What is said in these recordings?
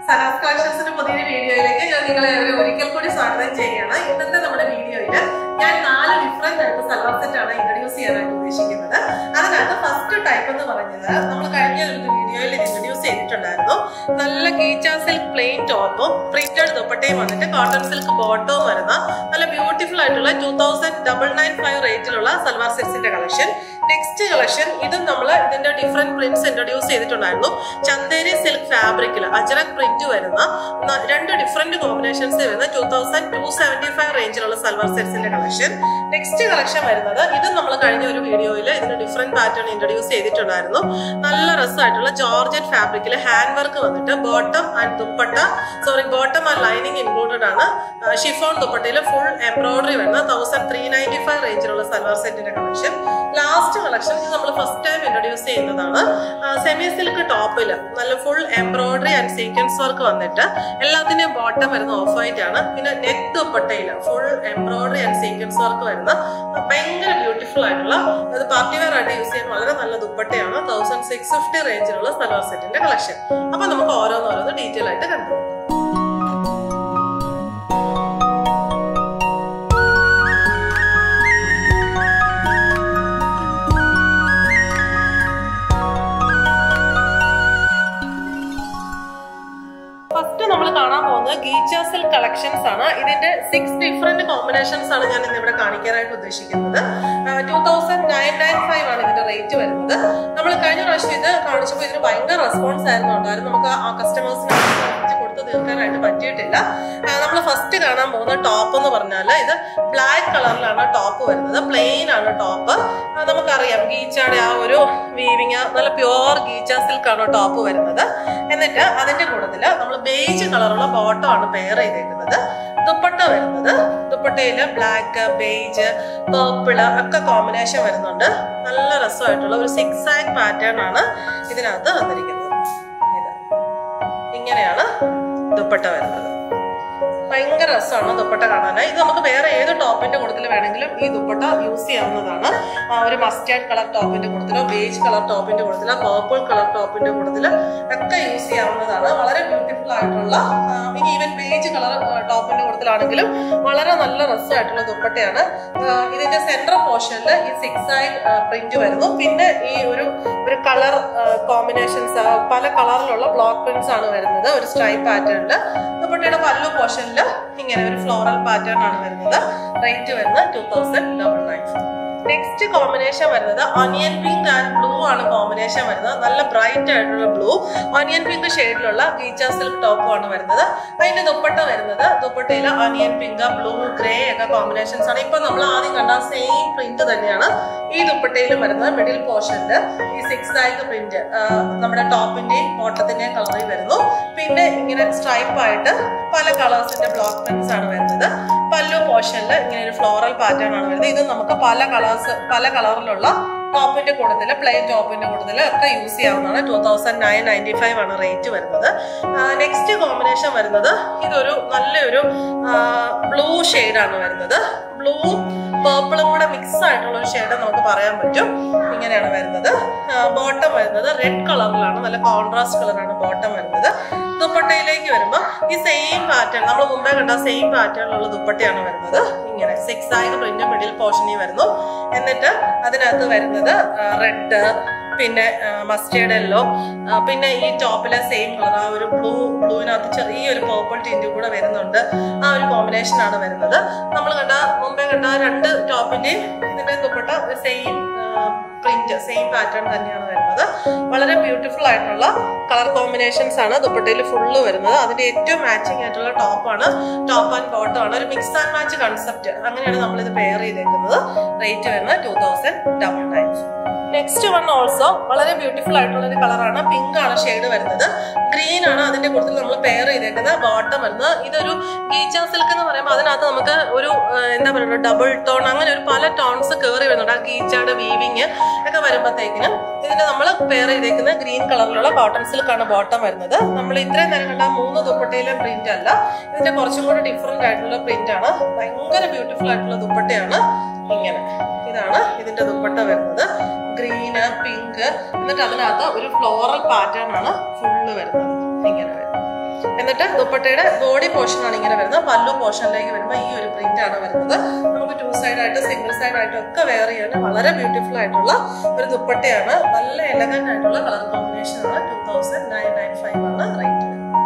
സലാസ് കളക്ഷൻസിന്റെ പുതിയൊരു വീഡിയോയിലേക്ക് ഞാൻ നിങ്ങളെ ഒരു ഒരിക്കൽ കൂടി സ്വാഗതം ചെയ്യുകയാണ് ഇന്നത്തെ നമ്മുടെ വീഡിയോയിൽ ഞാൻ നാല് ഡിഫറെന്റ് ആയിട്ട് സൽവാർ സെറ്റ് ആണ് ഇൻട്രൊഡ്യൂസ് ചെയ്യാനായിട്ട് ഉദ്ദേശിക്കുന്നത് അതിനകത്ത് ഫസ്റ്റ് ടൈപ്പ് എന്ന് പറഞ്ഞത് നമ്മൾ കഴിഞ്ഞ ഒരു വീഡിയോയിൽ ഇൻട്രൊഡ്യൂസ് ചെയ്തിട്ടുണ്ടായിരുന്നു നല്ല ഗീച്ച സിൽക്ക് പ്ലെയിൻ ടോപ്പും പ്രിന്റഡ് ദുപ്പട്ടയും വന്നിട്ട് കോട്ടൺ സിൽക്ക് ബോട്ടവും വരുന്ന നല്ല ബ്യൂട്ടിഫുൾ ആയിട്ടുള്ള two thousand double nine five റേറ്റിലുള്ള സൽവാർ സെറ്റ്സിന്റെ കളക്ഷൻ നെക്സ്റ്റ് കളക്ഷൻ ഇതും നമ്മൾ ഇതിന്റെ ഡിഫറെന്റ് പ്രിന്റ്സ് ഇൻട്രൊഡ്യൂസ് ചെയ്തിട്ടുണ്ടായിരുന്നു ചന്തേരി സിൽക്ക് ഫാബ്രിക്കിൽ അജറക് പ്രിന്റ് വരുന്ന ന- രണ്ട് ഡിഫറെന്റ് കോമ്പിനേഷൻസ് വരുന്ന two thousand two seventy five റേഞ്ചിലുള്ള സൽവാർ സെറ്റ്സിന്റെ കളക്ഷൻ നെക്സ്റ്റ് കളക്ഷൻ വരുന്നത് ഇതും നമ്മൾ കഴിഞ്ഞ ഒരു വീഡിയോയിൽ ഇതിന് ഡിഫറെന്റ് പാറ്റേൺ ഇൻട്രൊഡ്യൂസ് ചെയ്തിട്ടുണ്ടായിരുന്നു നല്ല രസമായിട്ടുള്ള ജോർജറ്റ് ഫാബ്രിക്കിൽ ഹാൻഡ് വർക്ക് വന്നിട്ട് bottom and dupatta sorry bottom and lining included ആണ് ഷിഫോൺ ദുപ്പട്ടയിൽ ഫുൾ എംബ്രോയിഡറി വരുന്ന തൗസൻഡ് ത്രീ നയൻറ്റി ഫൈവ് റേഞ്ചിലുള്ള സൽവാർ സെറ്റിന്റെ കളക്ഷൻ ലാസ്റ്റ് കളക്ഷൻ ഇത് നമ്മൾ ഫസ്റ്റ് ടൈം ഇൻട്രൊഡ്യൂസ് ചെയ്യുന്നതാണ് സെമി സിൽക്ക് ടോപ്പിൽ നല്ല full embroidery and sequence work വന്നിട്ട് എല്ലാത്തിന്റെയും ബോട്ടം വരുന്ന ഓഫ് വൈറ്റ് ആണ് പിന്നെ നെറ്റ് ദുപ്പട്ടയിൽ full embroidery and sequence work വരുന്ന ഭയങ്കര ബ്യൂട്ടിഫുൾ ആയിട്ടുള്ള അത് പാർട്ടി വെയർ ആയിട്ട് യൂസ് ചെയ്യാൻ വളരെ നല്ല ദുപ്പട്ടയാണ് തൗസൻഡ് സിക്സ് ഫിഫ്റ്റി റേഞ്ചിലുള്ള സൽവാർ സെറ്റിന്റെ കളക്ഷൻ അപ്പൊ നമുക്ക് ഓരോന്നോരോന്ന് ഡീറ്റെയിൽ ആയിട്ട് കണ്ടു ഫസ്റ്റ് നമ്മൾ കാണാൻ പോകുന്നത് ഗീച്ച സിൽക്ക് കളക്ഷൻസ് ആണ് ഇതിന്റെ സിക്സ് ഡിഫറെന്റ് കോമ്പിനേഷൻസ് ആണ് ഞാൻ ഇന്ന് ഇവിടെ കാണിക്കാനായിട്ട് ഉദ്ദേശിക്കുന്നത് two thousand nine nine five ആണ് ഇതിന്റെ റേറ്റ് വരുന്നത് നമ്മൾ കഴിഞ്ഞ പ്രാവശ്യം ഇത് കാണിച്ചപ്പോൾ ഇതിന് ഭയങ്കര റെസ്പോൺസ് ആയിരുന്നു ഉണ്ടായിരുന്നു നമുക്ക് ആ കസ്റ്റമേഴ്സിനെ കൊടുത്ത് തീർക്കാനായിട്ട് പറ്റിയിട്ടില്ല നമ്മൾ ഫസ്റ്റ് കാണാൻ പോകുന്ന ടോപ്പ് എന്ന് പറഞ്ഞാൽ ഇത് ബ്ലാക്ക് കളറിലാണ് ടോപ്പ് വരുന്നത് പ്ലെയിൻ ആണ് ടോപ്പ് നമുക്കറിയാം ഗീച്ചയുടെ ആ ഒരു വീവിങ് നല്ല പ്യുവർ ഗീച്ച സിൽക്ക് ആണ് ടോപ്പ് വരുന്നത് എന്നിട്ട് അതിന്റെ കൂട്ടത്തില് നമ്മൾ ബേജ് കളറുള്ള ബോട്ടം ആണ് പെയർ ചെയ്തേക്കുന്നത് ദുപ്പട്ട വരുന്നത് ദുപ്പട്ടയില് ബ്ലാക്ക് ബേജ് പേർപ്പിള് ഒക്കെ കോമ്പിനേഷൻ വരുന്നുണ്ട് നല്ല രസമായിട്ടുള്ള ഒരു സിക്സ് ആക്ക് പാറ്റേൺ ആണ് ഇതിനകത്ത് വന്നിരിക്കുന്നത് ഇത് ഇങ്ങനെയാണ് ദുപ്പട്ട വരുന്നത് ഭയങ്കര രസമാണ് ദുപ്പട്ട കാണാനായി ഇത് നമുക്ക് വേറെ ഏത് ടോപ്പിന്റെ കൂട്ടത്തിൽ വേണമെങ്കിലും ഈ ദുപ്പട്ട യൂസ് ചെയ്യാവുന്നതാണ് ആ, ഒരു മസ്റ്റാർഡ് കളർ ടോപ്പിന്റെ കൂട്ടത്തിലോ ബേജ് കളർ ടോപ്പിന്റെ കൂട്ടത്തിലോ പേർപ്പിൾ കളർ ടോപ്പിന്റെ കൂട്ടത്തിലോ ഒക്കെ യൂസ് ചെയ്യാവുന്നതാണ് വളരെ ബ്യൂട്ടിഫുൾ ആയിട്ടുള്ള ആ, ഇനി ഈവൻ ബേജ് കളർ ടോപ്പിന്റെ കൂട്ടത്തിലാണെങ്കിലും വളരെ നല്ല രസമായിട്ടുള്ള ദുപ്പട്ടയാണ് ആ, ഇതിന്റെ സെൻട്രൽ പോർഷനിൽ ഈ സിക്സ് ആയി പ്രിന്റ് വരുന്നു പിന്നെ ഈ ഒരു ഒരു കളർ കോമ്പിനേഷൻസ് പല കളറിലുള്ള ബ്ലോക്ക് പ്രിന്റ്സ് ആണ് വരുന്നത് ഒരു സ്ട്രൈപ്പ് പാറ്റേണിൽ ദുപ്പട്ടയുടെ പല്ലു പോർഷനിൽ ഇങ്ങനെ ഒരു ഫ്ലോറൽ പാറ്റേൺ ആണ് വരുന്നത് റേറ്റ് വരുന്നത് two thousand double nine next combination വരുന്നത് ഒനിയൻ പിങ്ക് ആൻഡ് ബ്ലൂ ആണ് കോമ്പിനേഷൻ വരുന്നത് നല്ല ബ്രൈറ്റ് ആയിട്ടുള്ള ബ്ലൂ ഒനിയൻ പിങ്ക് ഷെയ്ഡിലുള്ള ഗീച്ച സിൽക്ക് ടോപ്പും ആണ് വരുന്നത് അതിന്റെ ദുപ്പട്ട വരുന്നത് ദുപ്പട്ടയിൽ ഒനിയൻ പിങ്ക് ബ്ലൂ ഗ്രേ ഒക്കെ കോമ്പിനേഷൻസ് ആണ് ഇപ്പൊ നമ്മൾ ആദ്യം കണ്ട സെയിം പ്രിന്റ് തന്നെയാണ് ഈ ദുപ്പട്ടയിലും വരുന്നത് മിഡിൽ പോർഷനിൽ ഈ സിക്സ് ആയിട്ട് പ്രിന്റ് നമ്മുടെ ടോപ്പിന്റെയും ബോട്ടത്തിന്റെയും കളറിൽ വരുന്നു പിന്നെ ഇങ്ങനെ സ്ട്രൈപ്പ് ആയിട്ട് പല കളേഴ്സിന്റെ ബ്ലോക്ക് പ്രിന്റ്സ് ആണ് വരുന്നത് പല്ലു പോർഷനിൽ ഇങ്ങനെ ഒരു ഫ്ലോറൽ പാറ്റേൺ ആണ് വരുന്നത് ഇത് നമുക്ക് പല കളേഴ്സ് പല കളറിലുള്ള ടോപ്പിന്റെ കൂട്ടത്തില് പ്ലെയിൻ ടോപ്പിന്റെ കൂട്ടത്തില് ഒക്കെ യൂസ് ചെയ്യാവുന്നതാണ് two thousand nine ninety five ആണ് റേറ്റ് വരുന്നത് നെക്സ്റ്റ് കോമ്പിനേഷൻ വരുന്നത് ഇതൊരു നല്ലൊരു ബ്ലൂ ആണ് വരുന്നത് ബ്ലൂവും പേർപ്പിളും കൂടെ മിക്സ് ആയിട്ടുള്ള ഒരു ഷെയ്ഡ് നമുക്ക് പറയാൻ പറ്റും ഇങ്ങനെയാണ് വരുന്നത് ബോട്ടം വരുന്നത് റെഡ് കളറിലാണ് നല്ല കോൺട്രാസ്റ്റ് കളറാണ് ബോട്ടം വരുന്നത് ദുപ്പട്ടയിലേക്ക് വരുമ്പോൾ ഈ സെയിം പാറ്റേൺ നമ്മൾ മുമ്പേ കണ്ട സെയിം പാറ്റേണിലുള്ള ദുപ്പട്ടയാണ് വരുന്നത് ഇങ്ങനെ സിക്സ് ആയി പ്രിന്റ് മിഡിൽ പോർഷനിൽ വരുന്നു എന്നിട്ട് അതിനകത്ത് വരുന്നത് റെഡ് പിന്നെ മസ്റ്റേർഡ് യെല്ലോ പിന്നെ ഈ ടോപ്പിലെ സെയിം കളർ ആ ഒരു ബ്ലൂ ബ്ലൂവിനകത്ത് ചെറിയൊരു പേർപ്പിൾ ടിൻറ്റ് കൂടെ വരുന്നുണ്ട് ആ ഒരു കോമ്പിനേഷൻ ആണ് വരുന്നത് നമ്മൾ കണ്ട മുമ്പേ കണ്ട രണ്ട് ടോപ്പിന്റെയും ഇതിന്റെ dupatta same print same pattern തന്നെയാണ് വരുന്നത് വളരെ ബ്യൂട്ടിഫുൾ ആയിട്ടുള്ള കളർ കോമ്പിനേഷൻസ് ആണ് ദുപ്പട്ടയിൽ ഫുള്ള് വരുന്നത് അതിന്റെ ഏറ്റവും മാച്ചിങ് ആയിട്ടുള്ള ടോപ്പാണ് ടോപ്പ് ആൻഡ് ബോട്ടം ആണ് ഒരു മിക്സ് ആൻഡ് മാച്ച് കൺസെപ്റ്റ് അങ്ങനെയാണ് നമ്മൾ ഇത് പെയർ ചെയ്തേക്കുന്നത് റേറ്റ് വരുന്നത് two thousand double nine next one also വളരെ ബ്യൂട്ടിഫുൾ ആയിട്ടുള്ള ഒരു കളറാണ് പിങ്ക് ആണ് ഷെയ്ഡ് വരുന്നത് ഗ്രീൻ ആണ് അതിന്റെ കൂടുതൽ നമ്മൾ പെയർ ചെയ്തേക്കുന്നത് ബോട്ടം വരുന്നത് ഇതൊരു ഗീച്ച സിൽക്ക് എന്ന് പറയുമ്പോൾ അതിനകത്ത് നമുക്ക് ഒരു ആ, എന്താ പറയുക ഡബിൾ ടോൺ അങ്ങനെ ഒരു പല ടോൺസ് കയറി വരുന്നുണ്ട് ആ ഗീച്ചയുടെ വീവിങ് ഒക്കെ വരുമ്പോഴത്തേക്കിനും ഇതിന് നമ്മൾ പെയർ ചെയ്തേക്കുന്ന ഗ്രീൻ കളറിലുള്ള കോട്ടൺ സിൽക്കാണ് ബോട്ടം വരുന്നത് നമ്മൾ ഇത്രയും നേരം കണ്ട ആ മൂന്ന് ദുപ്പട്ടയിലെ പ്രിന്റ് അല്ല ഇതിന്റെ കുറച്ചും കൂടി ഡിഫറെന്റ് ആയിട്ടുള്ള പ്രിന്റ് ആണ് ഭയങ്കര ബ്യൂട്ടിഫുൾ ആയിട്ടുള്ള ദുപ്പട്ടയാണ് ഇങ്ങനെ ഇതാണ് ഇതിന്റെ ദുപ്പട്ട വരുന്നത് ഗ്രീന് പിങ്ക് എന്നിട്ട് അതിനകത്ത് ഒരു ഫ്ലോറൽ പാറ്റേൺ ആണ് ഫുള്ള് വരുന്നത് ഇങ്ങനെ വരും എന്നിട്ട് ദുപ്പട്ടയുടെ ബോഡി പോർഷൻ ആണ് ഇങ്ങനെ വരുന്നത് പല്ലു പോർഷനിലേക്ക് വരുമ്പോൾ ഈ ഒരു പ്രിന്റ് ആണ് വരുന്നത് നമുക്ക് ടു സൈഡ് ആയിട്ട് സിംഗിൾ സൈഡ് ആയിട്ടും ഒക്കെ വെയർ ചെയ്യാൻ വളരെ ബ്യൂട്ടിഫുൾ ആയിട്ടുള്ള ഒരു ദുപ്പട്ടയാണ് നല്ല എലഗന്റ് ആയിട്ടുള്ള കളർ കോമ്പിനേഷൻ ആണ് two thousand nine nine five ആണ് റേറ്റ്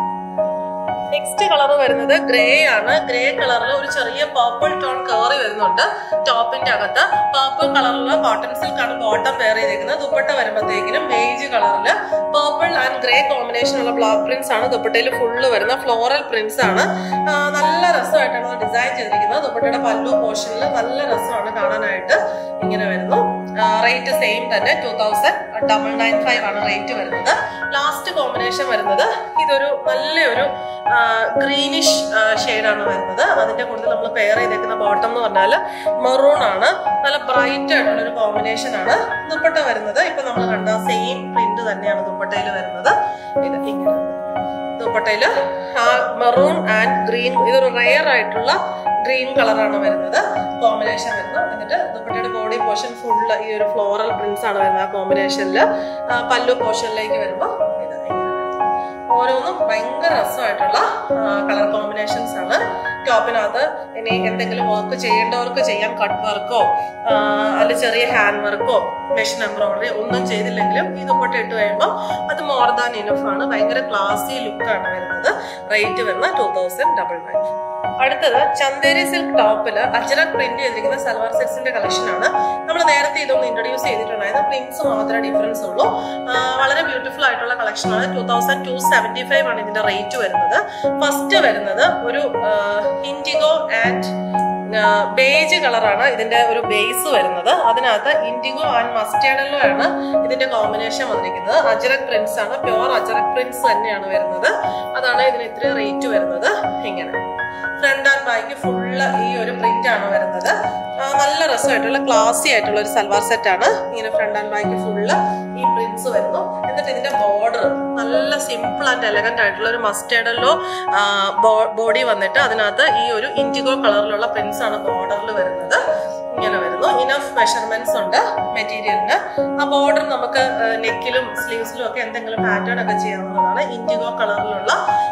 നെക്സ്റ്റ് കളർ വരുന്നത് ഗ്രേ ആണ് ഗ്രേ കളറിൽ ഒരു ചെറിയ പർപ്പിൾ ടോൺ കയറി വരുന്നുണ്ട് ടോപ്പിന്റെ അകത്ത് പർപ്പിൾ കളറിലുള്ള കോട്ടൺ സിൽക്ക് ആണ് ബോട്ടം വെയർ ചെയ്തേക്കുന്നത് ദുപ്പട്ട വരുമ്പോഴത്തേക്കിനും ബേജ് കളറിൽ പർപ്പിൾ ആൻഡ് ഗ്രേ കോമ്പിനേഷൻ ഉള്ള ബ്ലോക്ക് പ്രിന്റ്സ് ആണ് ദുപ്പട്ടയിൽ ഫുള്ള് വരുന്ന ഫ്ലോറൽ പ്രിന്റ്സ് ആണ് ആ, നല്ല രസമായിട്ടാണ് ഡിസൈൻ ചെയ്തിരിക്കുന്നത് ദുപ്പട്ടയുടെ പല്ലു പോർഷനിൽ നല്ല രസമാണ് കാണാനായിട്ട് ഇങ്ങനെ വരുന്നു റേറ്റ് സെയിം തന്നെ two thousand double nine five ആണ് റേറ്റ് വരുന്നത് ലാസ്റ്റ് കോമ്പിനേഷൻ വരുന്നത് ഇതൊരു നല്ലൊരു ഗ്രീനിഷ് ഷെയ്ഡാണ് വരുന്നത് അതിന്റെ കൂടുതൽ നമ്മൾ പെയർ ചെയ്തേക്കുന്ന ബോട്ടം എന്ന് പറഞ്ഞാൽ മെറൂൺ ആണ് നല്ല ബ്രൈറ്റ് ആയിട്ടുള്ള ഒരു കോമ്പിനേഷൻ ആണ് ദുപ്പട്ട വരുന്നത് ഇപ്പൊ നമ്മൾ കണ്ട സെയിം പ്രിന്റ് തന്നെയാണ് ദുപ്പട്ടയിൽ വരുന്നത് ഇത് ഇങ്ങനെ ദുപ്പട്ടയില് ആ മെറൂൺ ആൻഡ് ഗ്രീൻ ഇതൊരു റെയർ ആയിട്ടുള്ള ഗ്രീൻ കളറാണ് വരുന്നത് കോമ്പിനേഷൻ വരുന്നു എന്നിട്ട് ദുപ്പട്ടയുടെ ബോഡി പോർഷൻ ഫുള്ള് ഈ ഒരു ഫ്ലോറൽ പ്രിന്റ്സ് ആണ് വരുന്നത് ആ കോമ്പിനേഷനിൽ പല്ലു പോർഷനിലേക്ക് വരുമ്പോൾ ഇത് ഇങ്ങനെ ഓരോന്നും ഭയങ്കര രസമായിട്ടുള്ള കളർ കോമ്പിനേഷൻസ് ആണ് ടോപ്പിനകത്ത് ഇനി എന്തെങ്കിലും വർക്ക് ചെയ്യേണ്ടവർക്ക് ചെയ്യാൻ കട്ട് വർക്കോ അല്ല ചെറിയ ഹാൻഡ് വർക്കോ മെഷീൻ എംബ്രോയിഡറി ഒന്നും ചെയ്തില്ലെങ്കിലും ഈ ദുപ്പട്ട ഇട്ട് കഴിയുമ്പോൾ അത് മോർ ദാൻ ഇനഫ് ആണ് ഭയങ്കര ക്ലാസി ലുക്കാണ് വരുന്നത് റേറ്റ് വരുന്ന ടൂ തൗസൻഡ് ഡബിൾ നയൻ അടുത്തത് ചന്തേരി സിൽക്ക് ടോപ്പിൽ അജറക് പ്രിന്റ് ചെയ്തിരിക്കുന്ന സൽവാർ സെറ്റ്സിന്റെ കളക്ഷൻ ആണ് നമ്മൾ നേരത്തെ ഇതൊന്ന് ഇൻട്രൊഡ്യൂസ് ചെയ്തിട്ടുണ്ടായിരുന്നു പ്രിന്റ്സ് മാത്രമേ ഡിഫറൻസ് ഉള്ളൂ ആ, വളരെ ബ്യൂട്ടിഫുൾ ആയിട്ടുള്ള കളക്ഷൻ ആണ് two thousand two seventy five ആണ് ഇതിന്റെ റേറ്റ് വരുന്നത് ഫസ്റ്റ് വരുന്നത് ഒരു ഇൻഡിഗോ ആൻഡ് ബേജ് കളറാണ് ഇതിന്റെ ഒരു ബേസ് വരുന്നത് അതിനകത്ത് ഇൻഡിഗോ ആൻഡ് മസ്റ്റേർഡല്ലോ ആണ് ഇതിന്റെ കോമ്പിനേഷൻ വന്നിരിക്കുന്നത് അജറക് പ്രിന്റ്സ് ആണ് പ്യുവർ അജറക് പ്രിന്റ്സ് തന്നെയാണ് വരുന്നത് അതാണ് ഇതിന് ഇത്ര റേറ്റ് വരുന്നത് ഇങ്ങനെ ഫ്രണ്ട് ആൻഡ് ബാക്ക് ഫുള്ള് ഈ ഒരു പ്രിന്റ് ആണ് വരുന്നത് ആ, നല്ല രസമായിട്ടുള്ള ക്ലാസി ആയിട്ടുള്ള ഒരു സൽവാർ സെറ്റ് ആണ് ഇങ്ങനെ ഫ്രണ്ട് ആൻഡ് ബാക്ക് ഫുള്ള് ഈ പ്രിന്റ്സ് വരുന്നു എന്നിട്ട് ഇതിന്റെ ബോർഡർ നല്ല സിമ്പിൾ ആൻഡ് എലഗന്റ് ആയിട്ടുള്ള ഒരു മസ്റ്റേർഡല്ലോ ബോഡി വന്നിട്ട് അതിനകത്ത് ഈ ഒരു ഇൻഡിഗോ കളറിലുള്ള പ്രിന്റ്സ് ആണ് ബോർഡറിൽ വരുന്നത് ഇങ്ങനെ വരുന്നു ഇനഫ് മെഷർമെന്റ്സ് ഉണ്ട് മെറ്റീരിയലിന് ആ ബോർഡർ നമുക്ക് നെക്കിലും സ്ലീവ്സിലും ഒക്കെ എന്തെങ്കിലും പാറ്റേൺ ഒക്കെ ചെയ്യാവുന്നതാണ് ഇൻഡിഗോ കളറിലുള്ള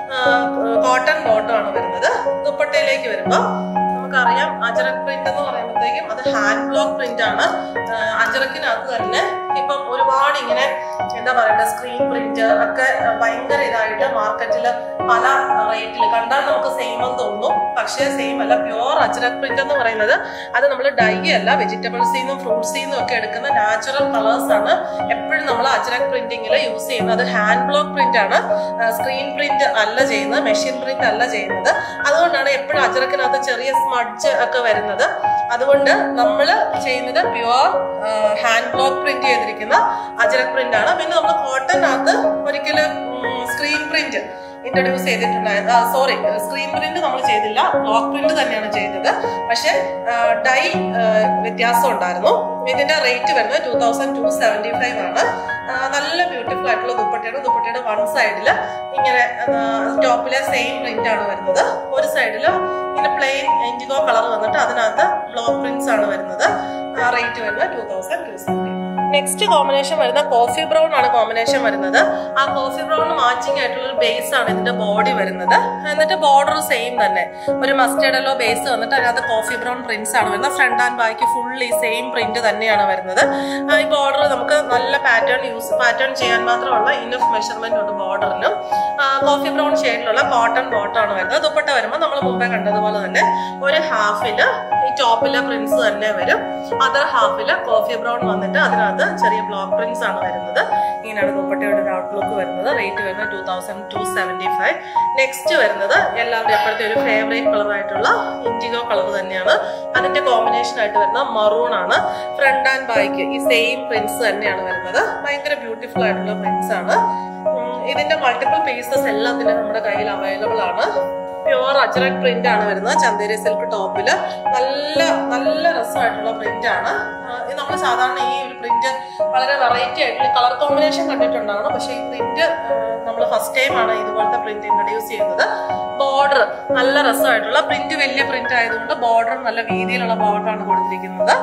കോട്ടൺ ബോട്ടം ആണ് വരുന്നത് ദുപ്പട്ടയിലേക്ക് വരുമ്പോൾ നമുക്കറിയാം അജറക് പ്രിന്റ് എന്ന് പറയുമ്പോഴത്തേക്കും അത് ഹാൻഡ് ബ്ലോക്ക് പ്രിന്റ് ആണ് ആ, അജറക്കിനകത്ത് തന്നെ ഇപ്പം ഒരുപാട് ഇങ്ങനെ എന്താ പറയണ്ട സ്ക്രീൻ പ്രിന്റ് ഒക്കെ ഭയങ്കര ഇതായിട്ട് മാർക്കറ്റിൽ പല റേറ്റിൽ കണ്ടാൽ നമുക്ക് സെയിം എന്ന് തോന്നും പക്ഷേ സെയിം അല്ല പ്യുവർ അജറക് പ്രിന്റ് എന്ന് പറയുന്നത് അത് നമ്മൾ ഡൈ അല്ല വെജിറ്റബിൾസിൽ നിന്നും ഫ്രൂട്ട്സിൽ നിന്നും ഒക്കെ എടുക്കുന്ന നാച്ചുറൽ കളേഴ്സ് ആണ് എപ്പോഴും നമ്മൾ അജറക് പ്രിന്റിങ്ങിൽ യൂസ് ചെയ്യുന്നത് അത് ഹാൻഡ് ബ്ലോക്ക് പ്രിന്റ് ആണ് സ്ക്രീൻ പ്രിന്റ് അല്ല ചെയ്യുന്നത് മെഷീൻ പ്രിന്റ് അല്ല ചെയ്യുന്നത് അതുകൊണ്ടാണ് എപ്പോഴും അജറക്കിനകത്ത് ചെറിയ സ്മഡ്ജ് ഒക്കെ വരുന്നത് അതുകൊണ്ട് നമ്മൾ ചെയ്യുന്നത് പ്യുവർ ഹാൻഡ് ബ്ലോക്ക് പ്രിന്റ് ചെയ്തിരിക്കുന്ന അജറക് പ്രിന്റ് ആണ് പിന്നെ നമ്മൾ കോട്ടനകത്ത് ഒരിക്കലും സ്ക്രീൻ പ്രിന്റ് ഇൻട്രൊഡ്യൂസ് ചെയ്തിട്ടുണ്ടായിരുന്നു സോറി സ്ക്രീൻ പ്രിന്റ് നമ്മൾ ചെയ്തില്ല ബ്ലോക്ക് പ്രിന്റ് തന്നെയാണ് ചെയ്തത് പക്ഷെ ഡൈ വ്യത്യാസം ഉണ്ടായിരുന്നു ഇതിന്റെ റേറ്റ് വരുന്നത് two thousand two seventy five ആണ് ആ, നല്ല ബ്യൂട്ടിഫുൾ ആയിട്ടുള്ള ദുപ്പട്ടയാണ് ദുപ്പട്ടയുടെ വൺ സൈഡിൽ ഇങ്ങനെ ടോപ്പിലെ സെയിം പ്രിന്റ് ആണ് വരുന്നത് ഒരു സൈഡിൽ ഇങ്ങനെ പ്ലെയിൻ ഇൻഡിഗോ കളർ വന്നിട്ട് അതിനകത്ത് ബ്ലോക്ക് പ്രിന്റ്സ് ആണ് വരുന്നത് റേറ്റ് വരുന്നത് two thousand two seventy next combination വരുന്ന കോഫി ബ്രൗൺ ആണ് കോമ്പിനേഷൻ വരുന്നത് ആ കോഫി ബ്രൗൺ മാച്ചിങ് ആയിട്ടുള്ള ഒരു ബേസ് ആണ് ഇതിന്റെ ബോഡി വരുന്നത് എന്നിട്ട് ബോർഡർ സെയിം തന്നെ ഒരു മസ്റ്റേർഡ് യെല്ലോ ബേസ് വന്നിട്ട് അതിനകത്ത് കോഫി ബ്രൗൺ പ്രിന്റ്സ് ആണ് വരുന്നത് ഫ്രണ്ട് ആൻഡ് ബാക്ക് ഫുൾ ഈ സെയിം പ്രിന്റ് തന്നെയാണ് വരുന്നത് ആ, ഈ ബോർഡർ നമുക്ക് നല്ല പാറ്റേൺ യൂസ് പാറ്റേൺ ചെയ്യാൻ മാത്രമുള്ള ഇനഫ് മെഷർമെന്റ് ഉണ്ട് ബോർഡറിനും കോഫി ബ്രൗൺ ഷെയ്ഡിലുള്ള കോട്ടൺ ബോട്ടം ആണ് വരുന്നത് ദുപ്പട്ട വരുമ്പോൾ നമ്മൾ മുമ്പേ കണ്ടതുപോലെ തന്നെ ഒരു ഹാഫില് ഈ ടോപ്പിലെ പ്രിന്റ്സ് തന്നെ വരും അതർ ഹാഫില് കോഫി ബ്രൗൺ വന്നിട്ട് അതിനകത്ത് ചെറിയ ബ്ലോക്ക് പ്രിന്റ്സ് ആണ് വരുന്നത് ഇങ്ങനെയാണ് ദുപ്പട്ടയുടെ ഒരു ഔട്ട്ലുക്ക് വരുന്നത് റേറ്റ് വരുന്നത് two thousand two seventy five next വരുന്നത് എല്ലാവരുടെയും അപ്പോഴത്തെ ഒരു ഫേവറേറ്റ് കളർ ആയിട്ടുള്ള ഇൻഡിഗോ കളർ തന്നെയാണ് അതിന്റെ കോമ്പിനേഷൻ ആയിട്ട് വരുന്ന മറൂൺ ആണ് ഫ്രണ്ട് ആൻഡ് ബാക്ക് ഈ സെയിം പ്രിന്റ്സ് തന്നെയാണ് വരുന്നത് ഭയങ്കര ബ്യൂട്ടിഫുൾ ആയിട്ടുള്ള പ്രിന്റ്സ് ആണ് ഉം, ഇതിന്റെ മൾട്ടിപ്പിൾ പീസസ് എല്ലാം തന്നെ നമ്മുടെ കയ്യിൽ അവൈലബിൾ ആണ് പ്യുവർ അജറക് പ്രിന്റ് ആണ് വരുന്നത് ചന്തേരി സിൽക്ക് ടോപ്പില് നല്ല നല്ല രസമായിട്ടുള്ള പ്രിന്റ് ആണ് നമ്മൾ സാധാരണ ഈ ഒരു പ്രിന്റ് വളരെ വെറൈറ്റി ആയിട്ടുള്ള കളർ കോമ്പിനേഷൻ കണ്ടിട്ടുണ്ടാകണം പക്ഷേ ഈ പ്രിന്റ് നമ്മൾ ഫസ്റ്റ് ടൈം ആണ് ഇതുപോലത്തെ പ്രിന്റ് ഇൻട്രൊഡ്യൂസ് ചെയ്യുന്നത് ബോർഡർ നല്ല രസമായിട്ടുള്ള പ്രിന്റ് വലിയ പ്രിന്റ് ആയതുകൊണ്ട് ബോർഡർ നല്ല വീതിയിലുള്ള ബോർഡറാണ് കൊടുത്തിരിക്കുന്നത്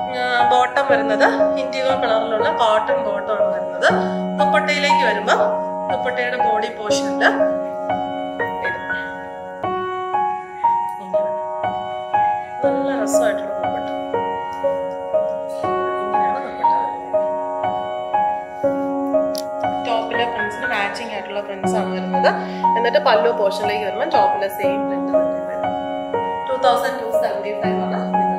ബോട്ടം വരുന്നത് ഇൻഡിഗോ കളറിലുള്ള കോട്ടൺ ബോട്ടം ആണ് വരുന്നത് ദുപ്പട്ടയിലേക്ക് വരുമ്പോൾ ദുപ്പട്ടയുടെ ബോഡി പോർഷനിൽ ആണ് വരുന്നത് എന്നിട്ട് പല്ലു പോർഷനിലേക്ക് വരുമ്പോൾ ടോപ്പിലെ സെയിം പ്രിന്റ് തന്നെ വരും two thousand two seventy five ആണ്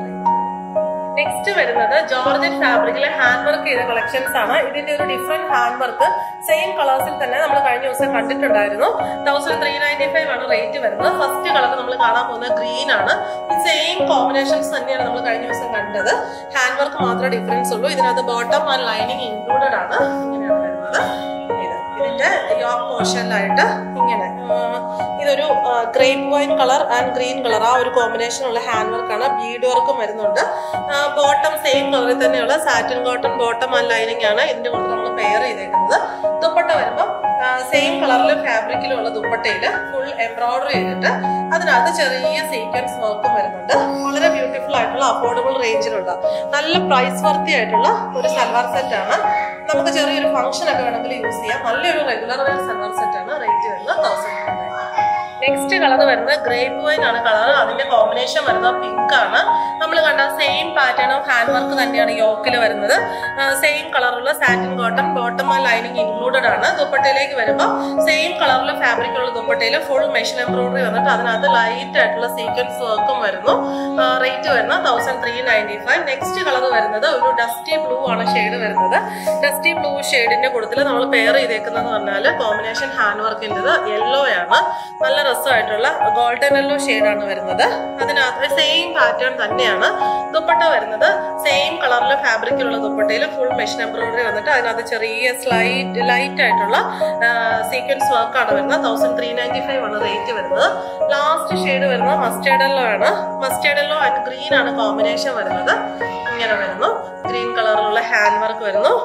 നെക്സ്റ്റ് വരുന്നത് ജോർജറ്റ് ഫാബ്രിക്കിലെ ഹാൻഡ് വർക്ക് ചെയ്ത കളക്ഷൻസ് ആണ് ഇതിന്റെ ഒരു ഡിഫറെന്റ് ഹാൻഡ് വർക്ക് സെയിം കളേഴ്സിൽ തന്നെ നമ്മൾ കഴിഞ്ഞ ദിവസം കണ്ടിട്ടുണ്ടായിരുന്നു തൗസൻഡ് ത്രീ നയൻറ്റി ഫൈവ് ആണ് റേറ്റ് വരുന്നത് ഫസ്റ്റ് കളർ നമ്മൾ കാണാൻ പോകുന്നത് ഗ്രീൻ ആണ് ഈ സെയിം കോമ്പിനേഷൻസ് തന്നെയാണ് നമ്മൾ കഴിഞ്ഞ ദിവസം കണ്ടത് ഹാൻഡ് വർക്ക് മാത്രമേ ഡിഫറൻസ് ഉള്ളൂ ഇതിനകത്ത് ബോട്ടം ആൻഡ് ലൈനിങ് ഇൻക്ലൂഡഡ് ആണ് ഇങ്ങനെയാണ് വരുന്നത് ഇത് ഇതിന്റെ യോക്ക് പോർഷനിലായിട്ട് ഇങ്ങനെ ആ, ഇതൊരു grape wine colour and green colour ആ ഒരു കോമ്പിനേഷൻ ഉള്ള ഹാൻഡ് വർക്കാണ് ബീഡ് വർക്കും വരുന്നുണ്ട് ബോട്ടം സെയിം കളറിൽ തന്നെയുള്ള satin cotton bottom and lining ആണ് ഇതിന്റെ കൂടെ നമ്മൾ പെയർ ചെയ്തേക്കുന്നത് ദുപ്പട്ട വരുമ്പോൾ സെയിം കളറിലും ഫാബ്രിക്കിലുള്ള ദുപ്പട്ടയിൽ ഫുൾ എംബ്രോയിഡറി ചെയ്തിട്ട് അതിനകത്ത് ചെറിയ സീക്വൻസ് വർക്കും വരുന്നുണ്ട് വളരെ ബ്യൂട്ടിഫുൾ ആയിട്ടുള്ള അഫോർഡബിൾ റേഞ്ചിലുള്ള നല്ല പ്രൈസ് വർത്തി ആയിട്ടുള്ള ഒരു സൽവാർ സെറ്റ് ആണ് നമുക്ക് ചെറിയൊരു ഫംഗ്ഷൻ ഒക്കെ വേണമെങ്കിൽ യൂസ് ചെയ്യാം നല്ലൊരു റെഗുലർ വെയർ സൽവാർ സെറ്റ് ആണ് റേറ്റ് വരുന്നത് തൗസൻഡ് നെക്സ്റ്റ് കളർ വരുന്നത് ഗ്രേപ്പ് വൈൻ ആണ് കളർ അതിന്റെ കോമ്പിനേഷൻ വരുന്നത് പിങ്ക് ആണ് നമ്മൾ കണ്ട same pattern of hand work തന്നെയാണ് യോക്കിൽ വരുന്നത് സെയിം കളറുള്ള സാറ്റിൻ കോട്ടൺ ബോട്ടം ആ ലൈനിങ് ഇൻക്ലൂഡഡ് ആണ് ദുപ്പട്ടയിലേക്ക് വരുമ്പോൾ സെയിം കളറിൽ ഫാബ്രിക് ഉള്ള ദുപ്പട്ടയിൽ ഫുൾ മെഷീൻ എംബ്രോയിഡറി വന്നിട്ട് അതിനകത്ത് ലൈറ്റ് ആയിട്ടുള്ള സീക്വൻസ് വർക്കും വരുന്നു റേറ്റ് വരുന്നത് thousand three ninety five next colour വരുന്നത് ഒരു ഡസ്റ്റി ബ്ലൂ ആണ് ഷെയ്ഡ് വരുന്നത് ഡസ്റ്റി ബ്ലൂ ഷെയ്ഡിന്റെ കൂട്ടത്തിൽ നമ്മൾ പെയർ ചെയ്തേക്കുന്നത് പറഞ്ഞാൽ കോമ്പിനേഷൻ ഹാൻഡ് വർക്കിൻ്റെത് യെല്ലോ ആണ് നല്ല രസമായിട്ടുള്ള ഗോൾഡൻ യെല്ലോ ആണ് വരുന്നത് അതിനകത്ത് സെയിം പാറ്റേൺ തന്നെയാണ് ദുപ്പട്ട വരുന്നത് സെയിം കളറിൽ ഫാബ്രിക്കിലുള്ള ദുപ്പട്ടയിൽ ഫുൾ മെഷീൻ എംബ്രോയിഡറി വന്നിട്ട് അതിനകത്ത് ചെറിയ സ്ലൈറ്റ് ലൈറ്റ് ആയിട്ടുള്ള സീക്വൻസ് വർക്കാണ് വരുന്നത് തൗസൻഡ് ത്രീ നയൻറ്റി ഫൈവ് ആണ് റേറ്റ് വരുന്നത് ലാസ്റ്റ് ഷെയ്ഡ് വരുന്നത് മസ്റ്റേർഡ് യെല്ലോ ആണ് മസ്റ്റേർഡ് യെല്ലോ ആൻഡ് ഗ്രീൻ ആണ് കോമ്പിനേഷൻ വരുന്നത് ഇങ്ങനെ വരുന്നു ഗ്രീൻ കളറിലുള്ള ഹാൻഡ് വർക്ക് വരുന്നു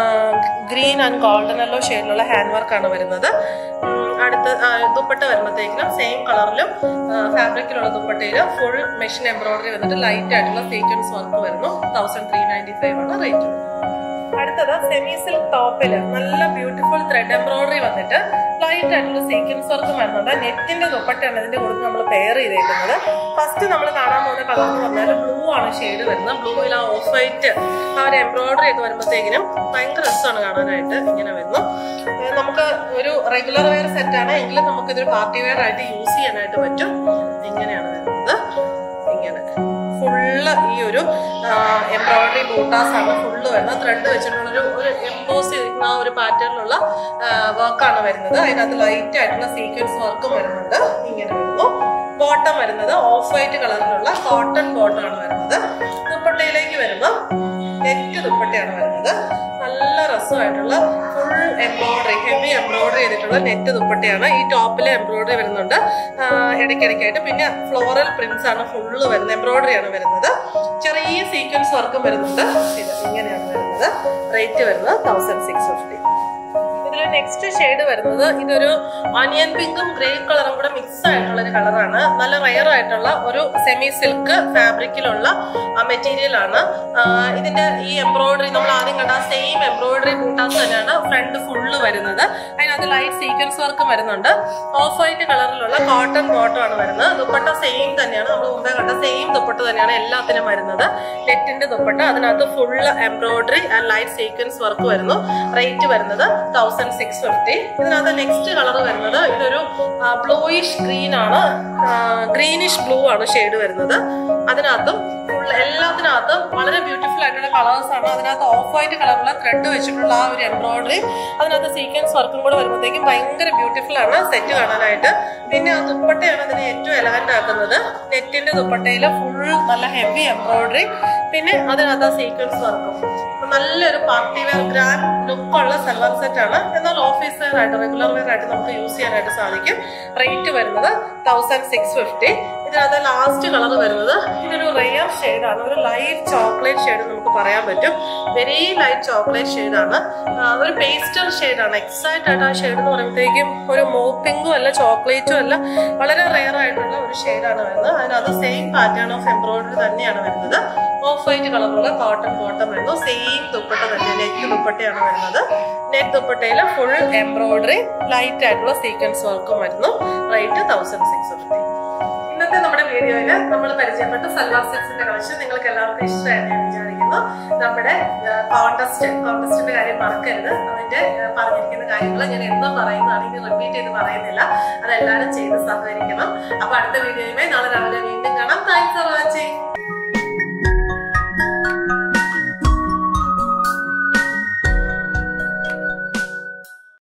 ഗ്രീൻ ആൻഡ് ഗോൾഡൻ യെല്ലോ ഷെയ്ഡിലുള്ള ഹാൻഡ് വർക്കാണ് വരുന്നത് ഉം, അടുത്ത് ആ, ദുപ്പട്ട വരുമ്പോഴത്തേക്കിനും സെയിം കളറിലും ഫാബ്രിക്കിലുള്ള ദുപ്പട്ടയിൽ ഫുൾ മെഷീൻ എംബ്രോയിഡറി വന്നിട്ട് ലൈറ്റ് ആയിട്ടുള്ള സീക്വൻസ് വർക്ക് വരുന്നു തൗസൻഡ് ത്രീ നയൻറ്റി ഫൈവ് ആണ് റേറ്റ് അടുത്തത് സെമി സിൽക്ക് ടോപ്പിൽ നല്ല ബ്യൂട്ടിഫുൾ ത്രെഡ് എംബ്രോയിഡറി വന്നിട്ട് ലൈറ്റ് ആയിട്ടുള്ള സീക്വൻസ് വർക്കും വരുന്നുണ്ട് നെറ്റിന്റെ ദുപ്പട്ടയാണ് ഇതിന്റെ കൂടെ നമ്മൾ പെയർ ചെയ്തേക്കുന്നത് ഫസ്റ്റ് നമ്മൾ കാണാൻ പോകുന്ന കളർ എന്ന് പറഞ്ഞാൽ ബ്ലൂ ആണ് ഷെയ്ഡ് വരുന്നത് ബ്ലൂയിൽ ആ ഓഫ് വൈറ്റ് ആ ഒരു എംബ്രോയിഡറി ഒക്കെ വരുമ്പോഴത്തേക്കിനും ഭയങ്കര രസമാണ് കാണാനായിട്ട് ഇങ്ങനെ വരുന്നു ഏഹ് നമുക്ക് ഒരു റെഗുലർ വെയർ സെറ്റ് ആണ് എങ്കിലും നമുക്ക് ഇതൊരു പാർട്ടി വെയർ ആയിട്ട് യൂസ് ചെയ്യാനായിട്ട് പറ്റും ഇങ്ങനെയാണ് വരുന്നത് ഇങ്ങനെ ഫുള്ള് ഈ ഒരു എംബ്രോയിഡറി ബൂട്ടാസ് ആണ് ഫുള്ള് വരുന്നത് ത്രെഡ് വെച്ചിട്ടുള്ള ഒരു ഒരു എംബോസ് ചെയ്തിരിക്കുന്ന ആ ഒരു പാറ്റേണിലുള്ള വർക്കാണ് വരുന്നത് അതിനകത്ത് ലൈറ്റ് ആയിട്ടുള്ള സീക്വൻസ് വർക്കും വരുന്നുണ്ട് ഇങ്ങനെ വരുന്നു ബോട്ടം വരുന്നത് ഓഫ് വൈറ്റ് കളറിലുള്ള കോട്ടൺ ബോട്ടം ആണ് വരുന്നത് ദുപ്പട്ടയിലേക്ക് വരുമ്പോൾ നെറ്റ് ദുപ്പട്ടയാണ് വരുന്നത് നല്ല രസമായിട്ടുള്ള ഫുൾ എംബ്രോയിഡറി ഹെവി എംബ്രോയിഡറി ചെയ്തിട്ടുള്ള നെറ്റ് ദുപ്പട്ടയാണ് ഈ ടോപ്പിൽ എംബ്രോയിഡറി വരുന്നുണ്ട് ആ, ഇടയ്ക്കിടയ്ക്കായിട്ട് പിന്നെ ഫ്ലോറൽ പ്രിന്റ്സ് ആണ് ഫുള്ള് വരുന്നത് എംബ്രോയിഡറി ആണ് വരുന്നത് ചെറിയ സീക്വൻസ് വർക്കും വരുന്നുണ്ട് ഇത് ഇങ്ങനെയാണ് വരുന്നത് റേറ്റ് വരുന്നത് തൗസൻഡ് സിക്സ് ഫിഫ്റ്റി ഇതിൽ നെക്സ്റ്റ് ഷെയ്ഡ് വരുന്നത് ഇതൊരു ഓനിയൻ പിങ്കും ഗ്രേ കളറും കൂടെ മിക്സ് ആയിട്ടുള്ള ഒരു കളറാണ് നല്ല റയർ ആയിട്ടുള്ള ഒരു സെമി സിൽക്ക് ഫാബ്രിക്കിലുള്ള മെറ്റീരിയൽ ആണ് ആ, ഇതിന്റെ ഈ എംബ്രോയിഡറി നമ്മൾ ആദ്യം കണ്ട സെയിം എംബ്രോയിഡറി ബൂട്ടാസ് തന്നെയാണ് ഫ്രണ്ട് ഫുള്ള് വരുന്നത് അതിനകത്ത് ലൈറ്റ് സീക്വൻസ് വർക്കും വരുന്നുണ്ട് ഓഫ് വൈറ്റ് കളറിലുള്ള കോട്ടൺ ബോട്ടം ആണ് വരുന്നത് ദുപ്പട്ട സെയിം തന്നെയാണ് നമ്മൾ മുമ്പേ കണ്ട സെയിം ദുപ്പട്ട തന്നെയാണ് എല്ലാത്തിനും വരുന്നത് നെറ്റിന്റെ ദുപ്പട്ട അതിനകത്ത് full embroidery and light sequence work വരുന്നു റേറ്റ് വരുന്നത് തൗസൻഡ് സിക്സ് ഫിഫ്റ്റി ഇതിനകത്ത് നെക്സ്റ്റ് കളർ വരുന്നത് ഇതൊരു ബ്ലൂയിഷ് ഗ്രീൻ ആണ് ഗ്രീനിഷ് ബ്ലൂ ആണ് ഷെയ്ഡ് വരുന്നത് അതിനകത്തും ഫുൾ എല്ലാത്തിനകത്തും വളരെ ബ്യൂട്ടിഫുൾ ആയിട്ടുള്ള കളേഴ്സ് ആണ് അതിനകത്ത് ഓഫ് വൈറ്റ് കളറുള്ള ത്രെഡ് വെച്ചിട്ടുള്ള ആ ഒരു എംബ്രോയിഡറി അതിനകത്ത് സീക്വൻസ് വർക്കും കൂടെ വരുമ്പോഴത്തേക്കും ഭയങ്കര ബ്യൂട്ടിഫുൾ ആണ് സെറ്റ് കാണാനായിട്ട് പിന്നെ ആ ദുപ്പട്ടയാണ് അതിനെ ഏറ്റവും എലഗന്റ് ആക്കുന്നത് നെറ്റിന്റെ ദുപ്പട്ടയിൽ ഫുൾ നല്ല ഹെവി എംബ്രോയിഡറി പിന്നെ അതിനകത്ത് ആ സീക്വൻസ് വർക്കും അപ്പൊ നല്ലൊരു പാർട്ടി വെയർ ഗ്രാൻഡ് ലുക്കുള്ള സൽവാർ സെറ്റ് ആണ് എന്നാൽ ഓഫീസ് വെയർ ആയിട്ട് റെഗുലർ വെയർ ആയിട്ട് നമുക്ക് യൂസ് ചെയ്യാനായിട്ട് സാധിക്കും റേറ്റ് വരുന്നത് തൗസൻഡ് സിക്സ് ഫിഫ്റ്റി ഇതിനകത്ത് ലാസ്റ്റ് കളർ വരുന്നത് ഇതൊരു റെയർ ഷെയ്ഡാണ് ഒരു ലൈറ്റ് ചോക്ലേറ്റ് ഷെയ്ഡ് നമുക്ക് പറയാൻ പറ്റും വെരി ലൈറ്റ് ചോക്ലേറ്റ് ഷെയ്ഡാണ് ഒരു പേസ്റ്റൽ ഷെയ്ഡാണ് എക്സാക്റ്റ് ആയിട്ട് ആ ഷെയ്ഡ് എന്ന് പറയുമ്പോഴത്തേക്കും ഒരു മോപ്പിംഗും അല്ല ചോക്ലേറ്റും അല്ല വളരെ റെയർ ആയിട്ടുള്ള ഒരു ഷെയ്ഡാണ് വരുന്നത് അതിനകത്ത് സെയിം പാറ്റേൺ ഓഫ് എംബ്രോയിഡറി തന്നെയാണ് വരുന്നത് ഓഫ് വൈറ്റ് കളറുള്ള കോട്ടൺ ബോട്ടം വരുന്നു സെയിം ദുപ്പട്ട തന്നെ നെറ്റ് ദുപ്പട്ടയാണ് വരുന്നത് നെറ്റ് ദുപ്പട്ടയിൽ ഫുൾ എംബ്രോയിഡറി ലൈറ്റ് ആയിട്ടുള്ള സീക്വൻസ് വർക്കും വരുന്നു റേറ്റ് തൗസൻഡ് സിക്സ് ഫിഫ്റ്റി ഇന്നത്തെ നമ്മുടെ വീഡിയോയിൽ നമ്മൾ പരിചയപ്പെട്ട സൽവാർ സെറ്റ്സിന്റെ കളക്ഷൻ നിങ്ങൾക്ക് എല്ലാവർക്കും ഇഷ്ടമായിട്ട് ഞാൻ വിചാരിക്കുന്നു പറയുന്നു നമ്മുടെ കോണ്ടസ്റ്റ് കോണ്ടസ്റ്റിന്റെ കാര്യം മറക്കരുത് അതിന്റെ ആ, പറഞ്ഞിരിക്കുന്ന കാര്യങ്ങൾ ഞാൻ എന്നും പറയുന്നതാണ് ഇനി റിപ്പീറ്റ് ചെയ്ത് പറയുന്നില്ല അതെല്ലാവരും ചെയ്ത് സഹകരിക്കണം അപ്പൊ അടുത്ത വീഡിയോയുമായി നാളെ രാവിലെ വീണ്ടും കാണാം താങ്ക്സ് ഫോർ വാച്ചിങ്